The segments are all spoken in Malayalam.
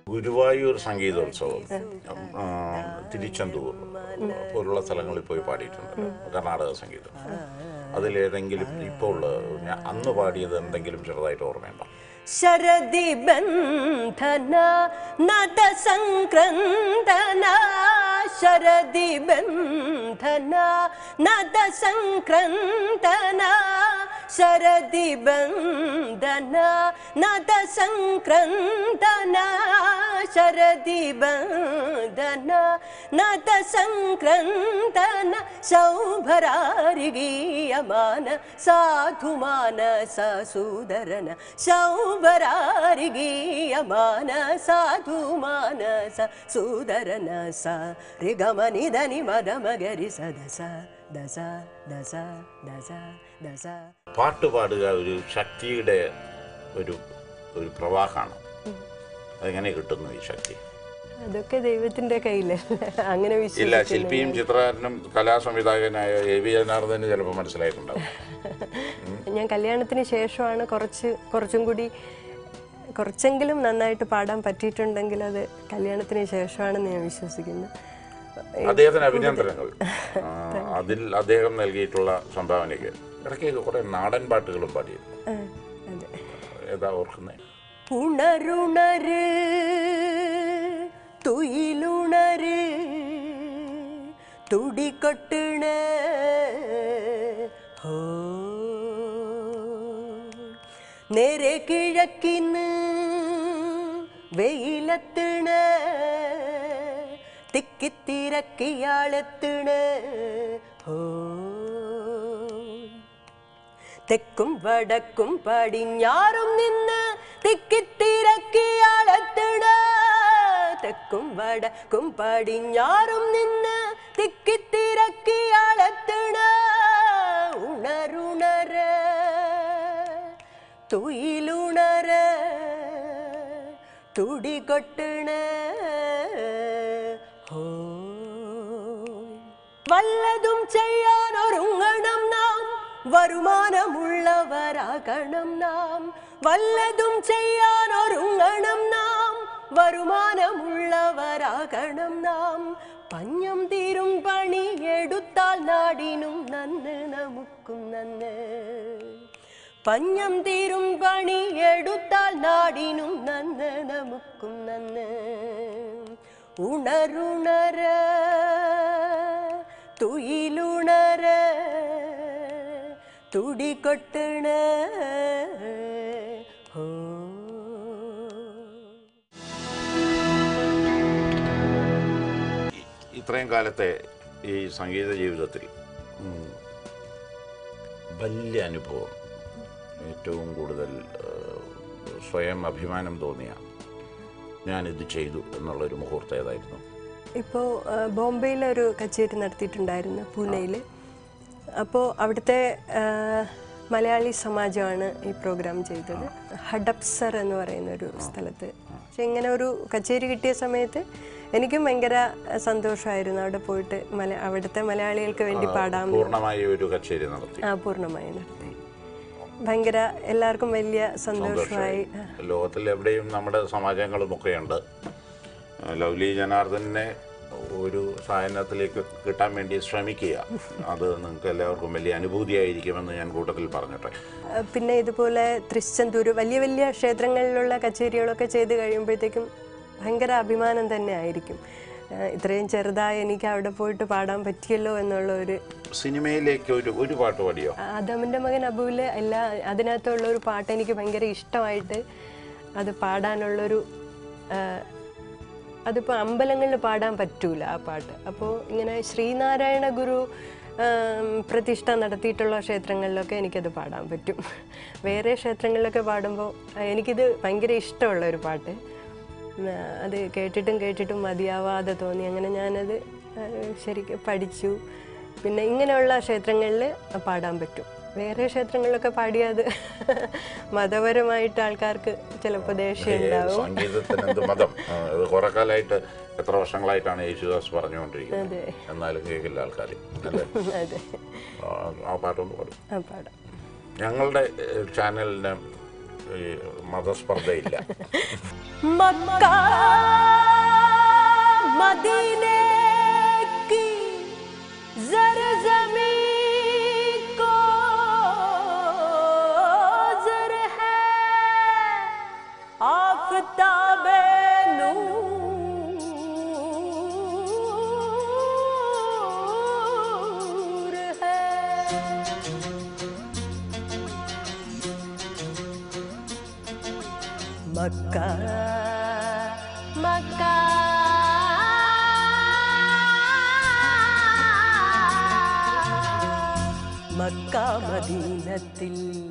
ഗുരുവായൂർ സംഗീതോത്സവം ആ, തിരുച്ചെന്തൂർ പോലുള്ള സ്ഥലങ്ങളിൽ പോയി പാടിയിട്ടുണ്ട് കർണാടക സംഗീതം അതിലേതെങ്കിലും ഇപ്പോൾ ഞാൻ അന്ന് പാടിയത് എന്തെങ്കിലും ചെറുതായിട്ട് ഓർമ്മയുണ്ടോ ശരദി ബന്ധന നദ സംക്രന്ദന ശരദി ബന്ധന നദ സംക്രന്ദന ശരദി ബന്ധന നദ സംക്രന്ദന ശരദി ബന്ധന നദ സംക്രന്ദന സൗഭരാരിഗീയമാന സാധുമാന സൂദരന സൗഭരാരിഗീയമാന സാധുമാനസ സൂദരന സ രിഗമനിധനി മദമഗരി സദസ ദസ ദസ ദസ ദസ പാട്ട് പാടുക ഒരു ശക്തിയുടെ ഒരു ഒരു പ്രവാഹമാണ് അതെങ്ങനെ കിട്ടുന്നു ഈ ശക്തി അതൊക്കെ ദൈവത്തിന്റെ കയ്യില് അങ്ങനെ ഇല്ല വിശ്വസിക്കുന്നു ശില്പിയും ചിത്രകാരനും കലാസംവിധായകനായ എ വി ജനാർദ്ദന് ചിലപ്പോൾ മനസ്സിലായിട്ടുണ്ടാവും ഞാൻ കല്യാണത്തിന് ശേഷമാണ് കുറച്ച് കുറച്ചും കൂടി കുറച്ചെങ്കിലും നന്നായിട്ട് പാടാൻ പറ്റിയിട്ടുണ്ടെങ്കിൽ അത് കല്യാണത്തിന് ശേഷമാണെന്ന് ഞാൻ വിശ്വസിക്കുന്നു അദ്ദേഹത്തിന് അഭിനന്ദനങ്ങൾ ആ, അതിൽ അദ്ദേഹം നൽകിയിട്ടുള്ള സംഭാവനയ്ക്ക് ഇടയ്ക്ക് കുറെ നാടൻ പാട്ടുകളും പാടിയിരുന്നു ആ, അതെ ഏതാ ഓർക്കുന്നത് ഉണരുണര് തുയിലുണര് തുടികൊട്ടണ ഹോ നേരെ കിഴക്കിന്ന് വെയിലത്തണ തിക്കിത്തിരക്കിയാളെത്തണ ഹോ തെക്കും വടക്കും പടിഞ്ഞാറും നിന്ന് തിക്കിത്തിരക്കിയാളെത്തണ തെക്കും വടക്കും പടിഞ്ഞാറും നിന്ന് തിക്കിത്തിരക്കിയാളെത്തണ ഉണരുണര തുയിലുണര തുടികൊട്ടണ ഹോ വല്ലതും ചെയ്യാൻ ഒരുങ്ങണം നാം വരുമാനമുള്ളവരാകണം നാം വല്ലതും ചെയ്യാൻ ഒരുങ്ങണം നാം വരുമാനമുള്ളവരാകണം നാം പഞ്ഞം തീരും പണി എടുത്താൽ നാടിനും നന്ന് നമുക്കും നന്ന് പഞ്ഞം തീരും പണി എടുത്താൽ നാടിനും നന്ന് നമുക്കും നന്ന് ഉണരുണര തുയിലുണര തുടികൊട്ടണ ഹോ ഈ- ഇത്രയും കാലത്തെ ഈ സംഗീത ജീവിതത്തിൽ ഉം, വലിയ അനുഭവം ഏറ്റവും കൂടുതൽ ആ, സ്വയം അഭിമാനം തോന്നിയ ഞാനിത് ചെയ്തു എന്നുള്ളൊരു മുഹൂർത്തം ഏതായിരുന്നു ഇപ്പോൾ ബോംബെയിൽ ഒരു കച്ചേരി നടത്തിയിട്ടുണ്ടായിരുന്നു പൂനെയിൽ അപ്പോൾ അവിടുത്തെ ആ, മലയാളി സമാജമാണ് ഈ പ്രോഗ്രാം ചെയ്തത് ഹഡപ്സർ എന്ന് പറയുന്ന ഒരു സ്ഥലത്ത് പക്ഷെ ഇങ്ങനെ ഒരു കച്ചേരി കിട്ടിയ സമയത്ത് എനിക്കും ഭയങ്കര സന്തോഷമായിരുന്നു അവിടെ പോയിട്ട് മല അവിടുത്തെ മലയാളികൾക്ക് വേണ്ടി പാടാം പൂർണ്ണമായി ഒരു കച്ചേരി നടത്തി ആ പൂർണ്ണമായി നടത്തി ഭയങ്കര എല്ലാവർക്കും വലിയ സന്തോഷമായി ലോകത്തിൽ എവിടെയും നമ്മുടെ സമാജങ്ങളും ഒക്കെയുണ്ട് ലൗലി ജനാർദ്ദനെ ഒരു സായനത്തിലേക്ക് കിട്ടാൻ വേണ്ടി ശ്രമിക്കുക അത് നിങ്ങൾക്ക് എല്ലാവർക്കും വലിയ അനുഭൂതിയായിരിക്കുമെന്ന് ഞാൻ കൂട്ടത്തിൽ പറഞ്ഞിട്ടെ ആ, പിന്നെ ഇതുപോലെ തൃശ്ചന്തൂർ വലിയ വലിയ ക്ഷേത്രങ്ങളിലുള്ള കച്ചേരികളൊക്കെ ചെയ്ത് കഴിയുമ്പോഴത്തേക്കും ഭയങ്കര അഭിമാനം തന്നെ ആയിരിക്കും ആ, ഇത്രയും ചെറുതായി എനിക്ക് അവിടെ പോയിട്ട് പാടാൻ പറ്റിയല്ലോ എന്നുള്ള ഒരു സിനിമയിലേക്ക് ഒരു ഒരു പാട്ട് പാടിയോ ആദമിൻ്റെ മകൻ അബുവിൽ എല്ലാ അതിനകത്തുള്ള ഒരു പാട്ട് എനിക്ക് ഭയങ്കര ഇഷ്ടമായിട്ട് അത് പാടാനുള്ളൊരു ആ, അതിപ്പോൾ അമ്പലങ്ങളിൽ പാടാൻ പറ്റൂല ആ പാട്ട് അപ്പോൾ ഇങ്ങനെ ശ്രീനാരായണ ഗുരു ആം, പ്രതിഷ്ഠ നടത്തിയിട്ടുള്ള ക്ഷേത്രങ്ങളിലൊക്കെ എനിക്കത് പാടാൻ പറ്റും വേറെ ക്ഷേത്രങ്ങളിലൊക്കെ പാടുമ്പോൾ ആ, എനിക്കിത് ഭയങ്കര ഇഷ്ടമുള്ള ഒരു പാട്ട് ഉം, അത് കേട്ടിട്ടും കേട്ടിട്ടും മതിയാവാതെ തോന്നി അങ്ങനെ ഞാനത് ആ, ശരിക്കും പഠിച്ചു പിന്നെ ഇങ്ങനെയുള്ള ക്ഷേത്രങ്ങളിൽ പാടാൻ പറ്റും വേറെ ക്ഷേത്രങ്ങളിലൊക്കെ പാടിയത് മതപരമായിട്ട് ആൾക്കാർക്ക് ചിലപ്പോൾ ദേഷ്യം ഉണ്ടാവും സംഗീതത്തിന് എന്ത് മതം ആ, ഇത് കുറെ കാലമായിട്ട് എത്ര വർഷങ്ങളായിട്ടാണ് യേശുദാസ് പറഞ്ഞുകൊണ്ടിരിക്കുന്നത് അതെ എന്നാലും കേൾക്കില്ല ആൾക്കാർ അല്ലേ അതെ ആ, ആ പാട്ടൊന്ന് പാടും ആ പാടാം ഞങ്ങളുടെ ഏഹ്, ചാനലിന് ഈ മതസ്പർദ്ധയില്ല मक्का मदीने की जरजमी को जर है आफताबे नूर है मक्का मक्का മക്ക മദീനത്തിൽ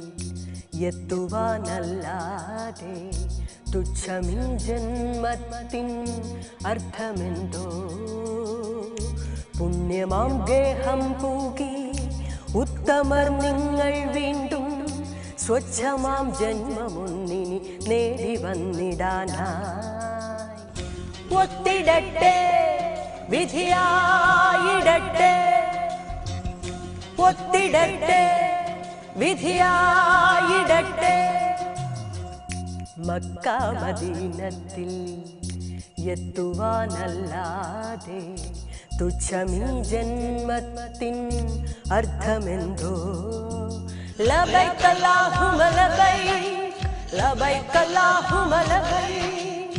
എത്തുവാനല്ലാതെ തുച്ഛമീ ജന്മത്തിൻ അർത്ഥമെന്തോ പുണ്യമാം ഗേഹം പൂകി ഉത്തമർ നിങ്ങൾ വീണ്ടും സ്വച്ഛമാം ജന്മമൊന്നിനി നേടി വന്നിടാനായി ഒത്തിടട്ടെ വിധിയായിടട്ടെ ഒത്തിടട്ടെ വിധിയായിടട്ടെ മക്ക മദീനത്തിൽ എത്തുവാനല്ലാതെ തുച്ഛമീ ജന്മത്തിൻ അർത്ഥമെന്തോ ലബൈക്കല്ലാഹുമ ലബൈക് ലബൈക്കല്ലാഹുമ ലബൈക്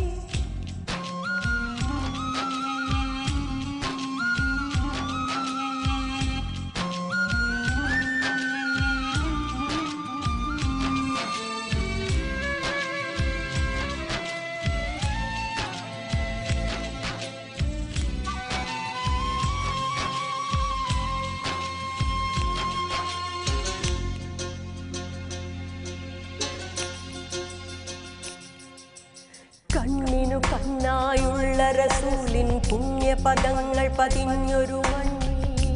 കണ്ണിനു കണ്ണായുള്ള റസൂലിൻ പുണ്യപദങ്ങൾ പതിഞ്ഞൊരു മണ്ണി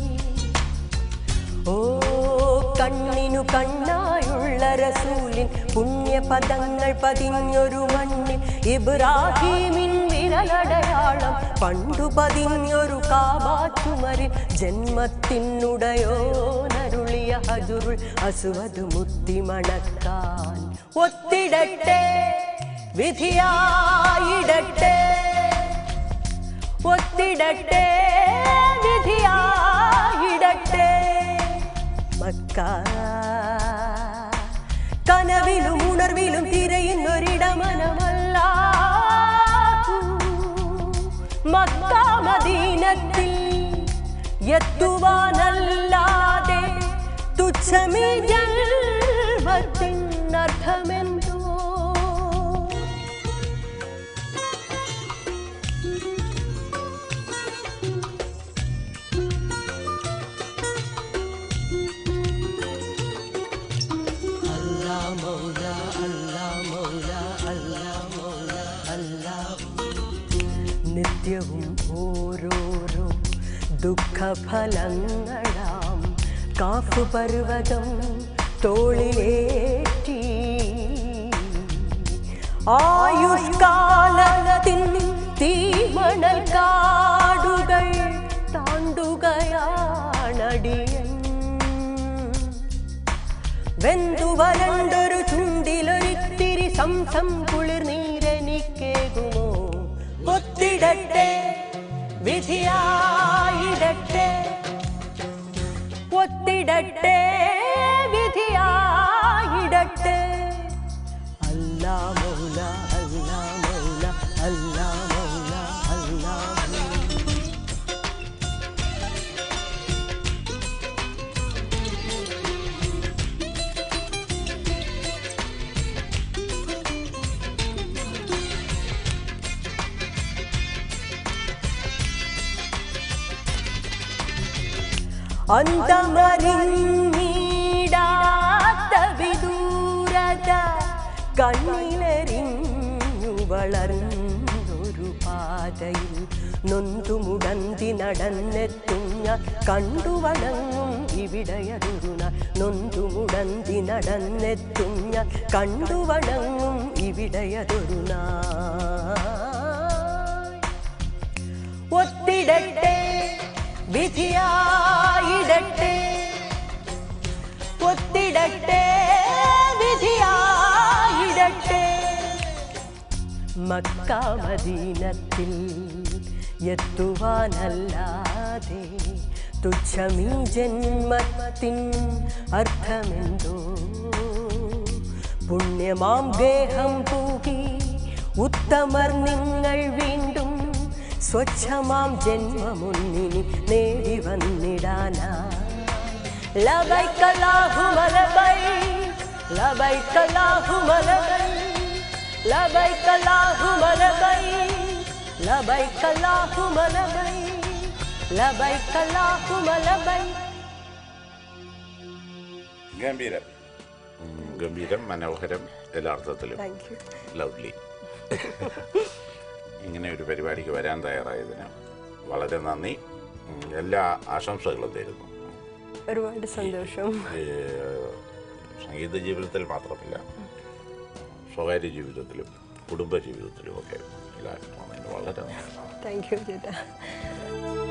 ഓ കണ്ണിനു കണ്ണായുള്ള റസൂലിൻ പുണ്യപദങ്ങൾ പതിഞ്ഞൊരു മണ്ണിൽ ഇബ്രാഹീമിൻ വിരലടയാളം പണ്ടു പതിഞ്ഞൊരു കാബാറ്റുമരിൽ ജന്മത്തിനുടയോ നരുളിയ ഹജുറുൾ അസുവത് മുത്തിമണക്കാൻ ഒത്തിടട്ടെ വിധിയായിടട്ടെ ഒത്തിടട്ടെ വിധിയായിടട്ടെ മക്ക കനവിലും ഉണർവിലും തിരയുന്നൊരിടമനമല്ല മക്ക മദീനത്തിൽ എത്തുവാനല്ലാതെ തുച്ഛമീ ജന്മത്തിൻ അർത്ഥമെന്തോ അല്ലാ മൗല അല്ലാ മൗല അല്ലാ മൗല അല്ലാ നിത്യവും ഓരോരോ ദുഃഖഫലങ്ങളാം കാഫു പർവ്വതം തോളിലേറ്റി ആയുഷ്കാലത്തിൻ തീമണൽ കാടുകൾ താണ്ടുകയാണടിയൻ വെന്തു വരണ്ടൊരു ചുണ്ടിലൊരിത്തിരി സംസം കുളിർനീരെനിക്കേകുമോ ഒത്തിടട്ടെ വിധിയായിടട്ടെ ഒത്തിടട്ടെ വിധിയായിടട്ടെ അല്ലാ മൗല അല്ലാ മൗല അല്ലാ മൗല അല്ലാ മൗല അന്തമറിഞ്ഞിടാത്ത വിദൂരത കണ്ണിലെറിഞ്ഞു വളർന്നൊരു പാതയിൽ നൊന്തുമുടന്തി നടന്നെത്തും ഞാൻ കണ്ടു വണങ്ങും ഇവിടെയതൊരുന നൊന്തുമുടന്തി നടന്നെത്തും ഞാൻ കണ്ടു വണങ്ങും ഇവിടെയതൊരുന ഒത്തിടട്ടെ വിധിയായിടട്ടെ ഒത്തിടട്ടെ വിധിയായിടട്ടെ മക്കാമദീനത്തിൽ എത്തുവാനല്ലാതെ തുച്ഛമീ ജന്മത്തിൻ അർത്ഥമെന്തോ പുണ്യമാം ഗേഹം പൂകി ഉത്തമർ നിങ്ങൾ വീണ്ടും സ്വച്ഛമാം ജന്മമുന്നിനി നേടി വന്നിടാനാ ലബൈക അല്ലാഹുമ്മ ലബൈക ലബൈക അല്ലാഹുമ്മ ലബൈക ലബൈക അല്ലാഹുമ്മ ലബൈക ലബൈക അല്ലാഹുമ്മ ലബൈക ലബൈക അല്ലാഹുമ്മ ലബൈക ഗംഭീരം ഉം, ഗംഭീരം മനോഹരം എല്ലാ അർത്ഥത്തിലും താങ്ക് യു ലവ്ലി ഇങ്ങനെ ഒരു പരിപാടിക്ക് വരാൻ തയ്യാറായതിന് വളരെ നന്ദി ഉം, എല്ലാ ആശംസകളും തരുന്നു ഒരുപാട് സന്തോഷം ഈ, സംഗീത ജീവിതത്തിൽ മാത്രമല്ല സ്വകാര്യ ജീവിതത്തിലും കുടുംബ ജീവിതത്തിലും ഒക്കെ എല്ലാവരും വളരെ നന്ദി താങ്ക് യു ചേട്ടാ